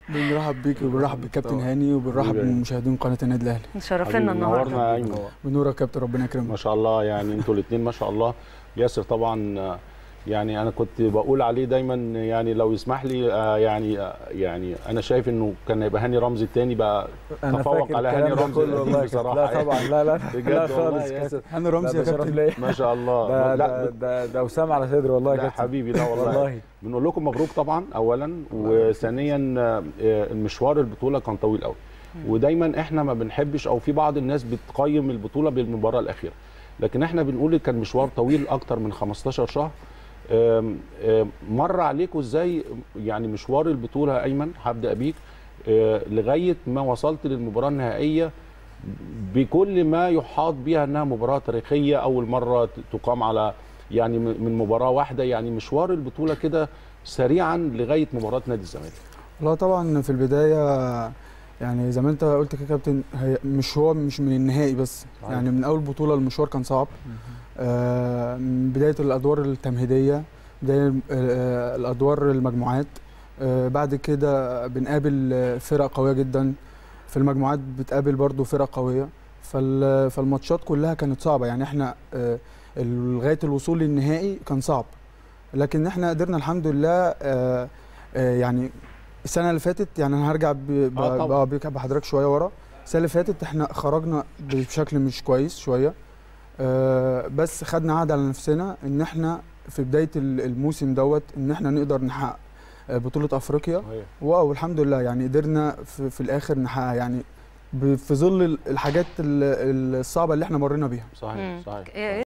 بنرحب بيك وبنرحب بالكابتن هاني وبنرحب حبيبي. بمشاهدين قناه النادي الاهلي شرفنا حبيبي، النهارده نورنا يا ايمن بنورك يا كابتن ربنا يكرمك ما شاء الله يعني انتوا الاثنين ما شاء الله ياسر طبعا آه، يعني انا كنت بقول عليه دايما يعني لو يسمح لي آه، يعني آه، يعني انا شايف انه كان يبقى هاني رمزي الثاني بقى انا تفوق فاكر على الكلام هاني ده رمزي كله القديم والله بصراحة لا يعني. طبعا لا لا بجد لا والله خالص يا كابتن. ياسر انا رمزي لا، يا ده شرف كابتن ليا ما شاء الله ده لا ده ده, ده وسام على صدري والله يا لا كابتن حبيبي لا والله والله بنقول لكم مبروك طبعا اولا وثانيا آه، المشوار البطوله كان طويل قوي ودايما احنا ما بنحبش او في بعض الناس بتقيم البطوله بالمباراه الاخيره لكن احنا بنقول كان مشوار طويل اكتر من 15 شهر آم، آم، مر عليكم ازاي يعني مشوار البطوله يا ايمن هبدا بيك آه، لغايه ما وصلت للمباراه النهائيه بكل ما يحاط بها انها مباراه تاريخيه اول مره تقام على يعني من من مباراه واحده يعني مشوار البطوله كده سريعا لغايه مباراه نادي الزمالك لا طبعا في البدايه يعني زي ما انت قلت كده يا كابتن هي مش هو مش من النهائي بس صحيح. يعني من اول بطوله المشوار كان صعب آه، من بدايه الادوار التمهيديه بدايه آه، الادوار المجموعات آه، بعد كده بنقابل آه، فرق قويه جدا في المجموعات بتقابل برضو فرق قويه فال- فالماتشات كلها كانت صعبه يعني احنا آه، لغايه الوصول للنهائي كان صعب لكن احنا قدرنا الحمد لله آه، آه، يعني السنه اللي فاتت يعني انا هرجع ب- ب- آه طبعاً. ب- بك- بحضرتك شويه ورا السنه اللي فاتت احنا خرجنا بشكل مش كويس شويه آه، بس خدنا عهد على نفسنا ان احنا في بدايه ال- الموسم دوت ان احنا نقدر نحقق آه، بطوله افريقيا صحيح. واو الحمد لله يعني قدرنا في, في الاخر نحقق يعني ب- في ظل ال- الحاجات ال- الصعبه اللي احنا مرينا بيها صحيح مم. صحيح إيه